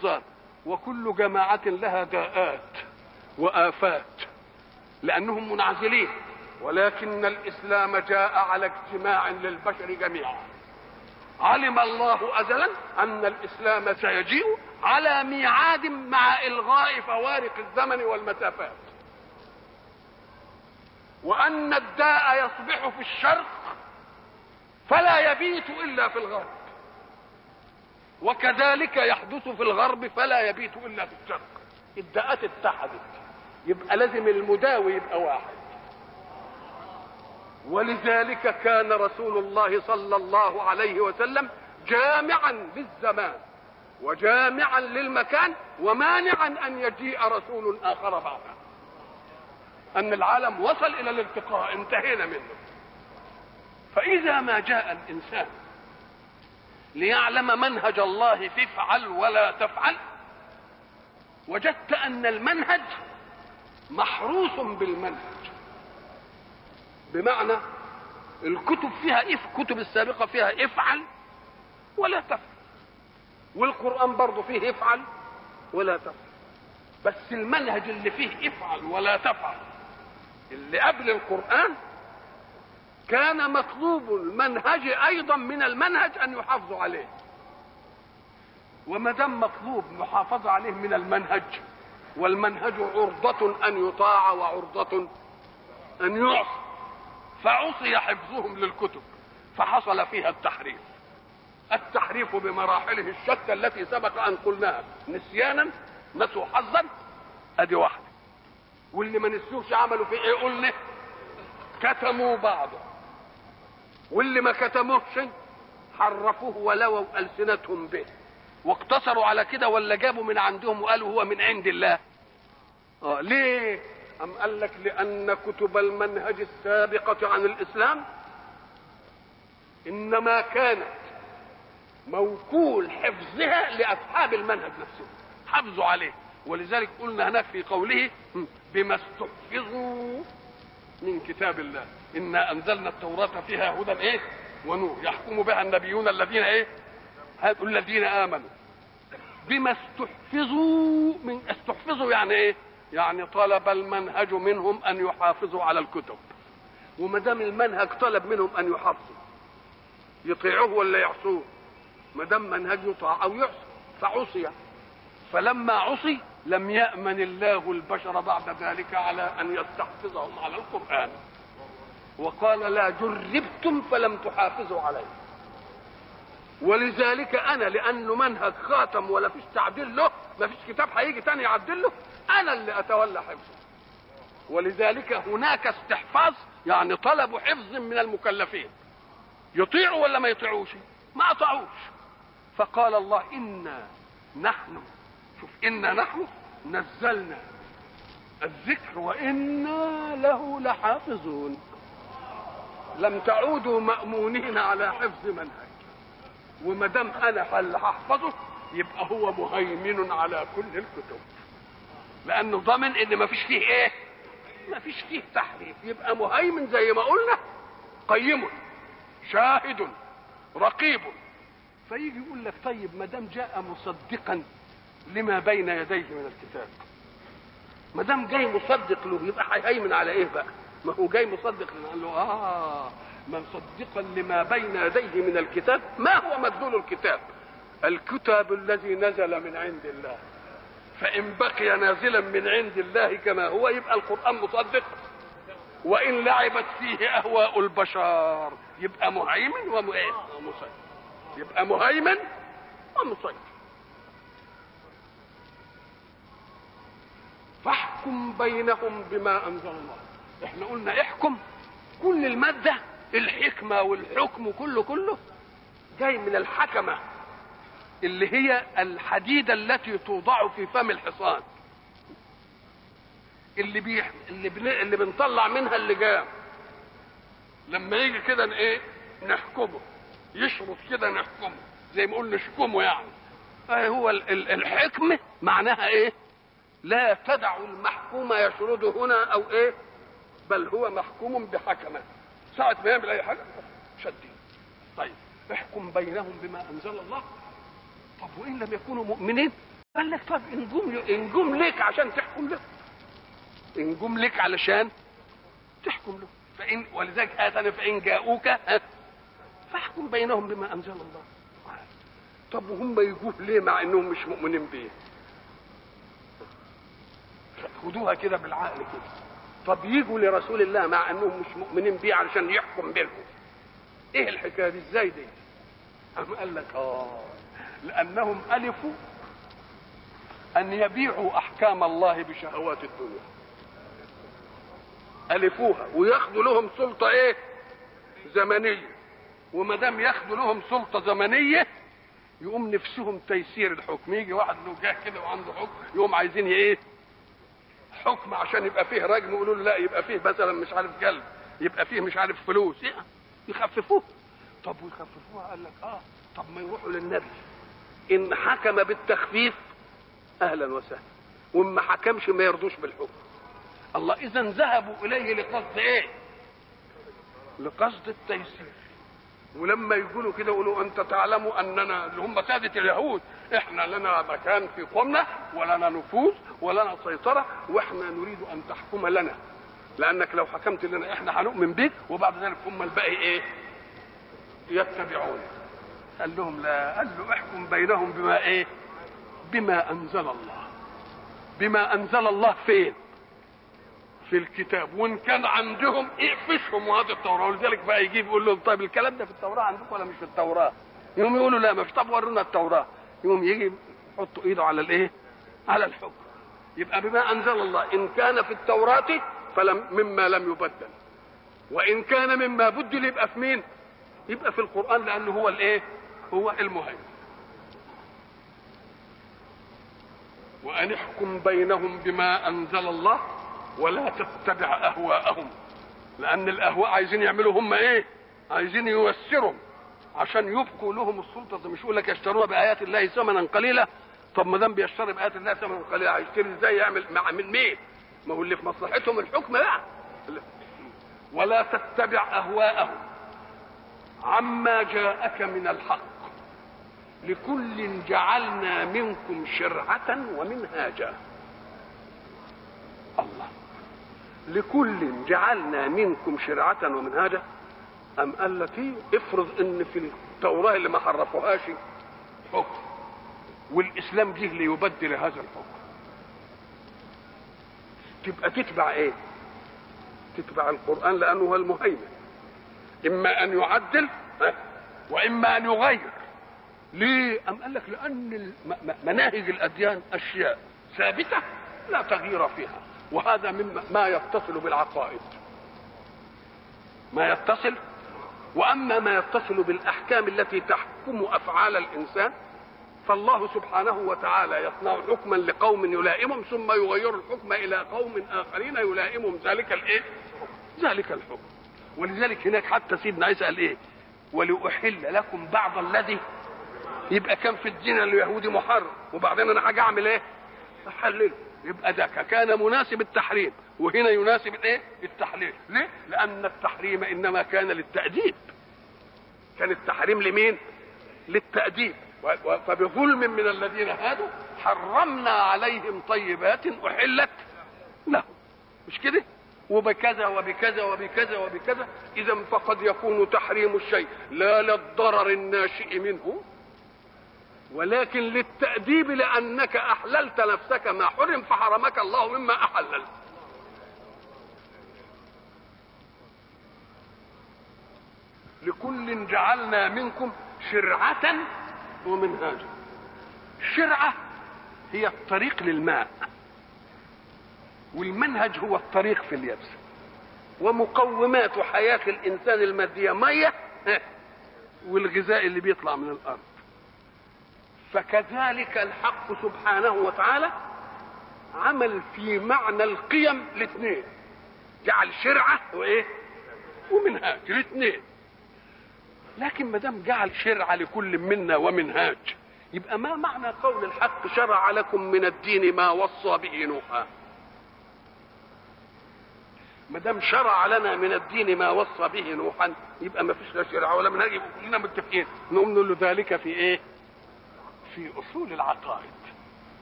النظام وكل جماعة لها داءات وآفات لأنهم منعزلين ولكن الإسلام جاء على اجتماع للبشر جميعا علم الله أزلا أن الإسلام سيجيء على ميعاد مع إلغاء فوارق الزمن والمسافات وأن الداء يصبح في الشرق فلا يبيت إلا في الغرب وكذلك يحدث في الغرب فلا يبيت إلا في الشرق الداءات اتحدت يبقى لازم المداوي يبقى واحد ولذلك كان رسول الله صلى الله عليه وسلم جامعا للزمان وجامعا للمكان ومانعا ان يجيء رسول اخر بعده ان العالم وصل الى الالتقاء انتهينا منه فاذا ما جاء الانسان ليعلم منهج الله تفعل ولا تفعل وجدت ان المنهج محروس بالمنهج بمعنى الكتب فيها اف كتب السابقه فيها افعل ولا تفعل والقران برضه فيه افعل ولا تفعل بس المنهج اللي فيه افعل ولا تفعل اللي قبل القران كان مطلوب المنهج ايضا من المنهج ان يحافظوا عليه وما دام مطلوب محافظه عليه من المنهج والمنهج عرضة أن يطاع وعرضة أن يعصى فعصي حفظهم للكتب فحصل فيها التحريف التحريف بمراحله الشتى التي سبق أن قلناها نسيانا نسوا حظا أدي واحدة واللي ما نسيوش عملوا في إيه قلنا كتموا بعضه واللي ما كتموش حرفوه ولووا ألسنتهم به واقتصروا على كده ولا جابوا من عندهم وقالوا هو من عند الله اه ليه أم قال لك لأن كتب المنهج السابقة عن الإسلام إنما كانت موكول حفظها لأصحاب المنهج نفسه حافظوا عليه ولذلك قلنا هناك في قوله بما استحفظوا من كتاب الله إنا أنزلنا التوراة فيها هدى إيه ونور يحكم بها النبيون الذين إيه الذين آمنوا بما استحفظوا من استحفظوا يعني ايه؟ يعني طلب المنهج منهم ان يحافظوا على الكتب وما دام المنهج طلب منهم ان يحافظوا يطيعوه ولا يعصوه ما دام منهج يطاع او يعصى فعصي فلما عصي لم يأمن الله البشر بعد ذلك على ان يستحفظهم على القرآن وقال لا جربتم فلم تحافظوا عليه ولذلك انا لانه منهج خاتم ولا فيش تعديل له ما فيش كتاب هيجي تاني يعدل له انا اللي اتولى حفظه ولذلك هناك استحفاظ يعني طلب حفظ من المكلفين يطيعوا ولا ما يطيعوش ما اطاعوش فقال الله انا نحن شوف انا نحن نزلنا الذكر وانا له لحافظون لم تعودوا مامونين على حفظ منهج وما دام انا اللي هحفظه يبقى هو مهيمن على كل الكتب لانه ضامن ان ما فيش فيه ايه ما فيش فيه تحريف يبقى مهيمن زي ما قلنا قيم شاهد رقيب فيجي يقول لك طيب ما دام جاء مصدقا لما بين يديه من الكتاب ما دام جاي مصدق له يبقى هيهيمن على ايه بقى ما هو جاي مصدق قال له اه مصدقا لما بين يديه من الكتاب ما هو مدلول الكتاب الكتاب الذي نزل من عند الله فإن بقي نازلا من عند الله كما هو يبقى القرآن مصدق وإن لعبت فيه أهواء البشر يبقى مهيمن ومسيطر يبقى مهيمن ومسيطر فاحكم بينهم بما أنزل الله احنا قلنا احكم كل المادة الحكمة والحكم كله كله جاي من الحكمة اللي هي الحديدة التي توضع في فم الحصان اللي بيح... اللي بن... اللي بنطلع منها اللجام لما يجي كده ايه نحكمه يشرط كده نحكمه زي ما قلنا نشكمه يعني ايه هو ال... ال... الحكمة معناها ايه لا تدع المحكوم يشرد هنا او ايه بل هو محكوم بحكمه ساعة ما يعمل أي حاجة شديد طيب احكم بينهم بما أنزل الله طب وإن لم يكونوا مؤمنين قال لك طب ان جم ان جم لك عشان تحكم له ان جم لك علشان تحكم له فان ولذلك اتنا فان جاءوك ها، فاحكم بينهم بما انزل الله طب وهم يجوه ليه مع انهم مش مؤمنين بيه خدوها كده بالعقل كده طب يجوا لرسول الله مع انهم مش مؤمنين بيه علشان يحكم بينهم ايه الحكايه دي ازاي دي قام قال لك اه لانهم الفوا ان يبيعوا احكام الله بشهوات الدنيا الفوها وياخدوا لهم سلطه ايه زمنيه وما دام ياخدوا لهم سلطه زمنيه يقوم نفسهم تيسير الحكم يجي واحد له جاه كده وعنده حكم يقوم عايزين ايه حكم عشان يبقى فيه رجم يقولوا له لا يبقى فيه مثلا مش عارف جلد يبقى فيه مش عارف فلوس إيه؟ يخففوه طب ويخففوها قال لك اه طب ما يروحوا للنبي ان حكم بالتخفيف اهلا وسهلا وان ما حكمش ما يرضوش بالحكم الله اذا ذهبوا اليه لقصد ايه لقصد التيسير ولما يقولوا كده يقولوا انت تعلموا اننا اللي هم ساده اليهود احنا لنا مكان في قومنا ولنا نفوذ ولنا سيطره واحنا نريد ان تحكم لنا لانك لو حكمت لنا احنا هنؤمن بك وبعد ذلك هم الباقي ايه يتبعون قال لهم لا قال له احكم بينهم بما ايه بما انزل الله بما انزل الله فين في الكتاب وان كان عندهم اقفشهم وهذه التوراه ولذلك بقى يجيب يقول لهم طيب الكلام ده في التوراه عندكم ولا مش في التوراه؟ يقوم يقولوا لا ما في طب ورونا التوراه يقوم يجي يحط ايده على الايه؟ على الحكم يبقى بما انزل الله ان كان في التوراه فلم مما لم يبدل وان كان مما بدل يبقى في مين؟ يبقى في القران لانه هو الايه؟ هو المهيمن وان احكم بينهم بما انزل الله ولا تتبع اهواءهم لان الاهواء عايزين يعملوا هم ايه عايزين يوسروا عشان يبقوا لهم السلطه ده مش يقول لك يشترون بايات الله ثمنا قليلا طب ما دام بيشتري بايات الله ثمنا قليلا هيشتري ازاي يعمل مع من مين ما هو اللي في مصلحتهم الحكم بقى ولا تتبع اهواءهم عما جاءك من الحق لكل جعلنا منكم شرعه ومنهاجا الله لكل جعلنا منكم شرعة ومنهاجا أم قال لك إيه؟ افرض إن في التوراة اللي ما حرفوهاش حكم والإسلام جه ليبدل هذا الحكم تبقى تتبع إيه؟ تتبع القرآن لأنه هو المهيمن إما أن يعدل ها؟ وإما أن يغير ليه؟ أم قال لك لأن مناهج الأديان أشياء ثابتة لا تغيير فيها وهذا مما ما يتصل بالعقائد ما يتصل واما ما يتصل بالاحكام التي تحكم افعال الانسان فالله سبحانه وتعالى يصنع حكما لقوم يلائمهم ثم يغير الحكم الى قوم اخرين يلائمهم ذلك الايه؟ ذلك الحكم ولذلك هناك حتى سيدنا عيسى قال ايه؟ ولأحل لكم بعض الذي يبقى كان في الدين اليهودي محرم وبعدين انا حاجه اعمل ايه؟ احلله يبقى ده كان مناسب التحريم وهنا يناسب الايه التحليل ليه لان التحريم انما كان للتاديب كان التحريم لمين للتاديب فبظلم من الذين هادوا حرمنا عليهم طيبات احلت لهم مش كده وبكذا وبكذا وبكذا وبكذا اذا فقد يكون تحريم الشيء لا للضرر الناشئ منه ولكن للتأديب لأنك أحللت نفسك ما حرم فحرمك الله مما أحلل لكل جعلنا منكم شرعة ومنهاجا الشرعة هي الطريق للماء والمنهج هو الطريق في اليبس ومقومات حياة الإنسان المادية مية والغذاء اللي بيطلع من الأرض فكذلك الحق سبحانه وتعالى عمل في معنى القيم الاثنين جعل شرعه وايه ومنهاج الاثنين لكن ما دام جعل شرعه لكل منا ومنهاج يبقى ما معنى قول الحق شرع لكم من الدين ما وصى به نوحا ما دام شرع لنا من الدين ما وصى به نوحا يبقى ما فيش لا شرع ولا منهاج يبقى كلنا متفقين نقوم نقول له ذلك في ايه؟ في اصول العقائد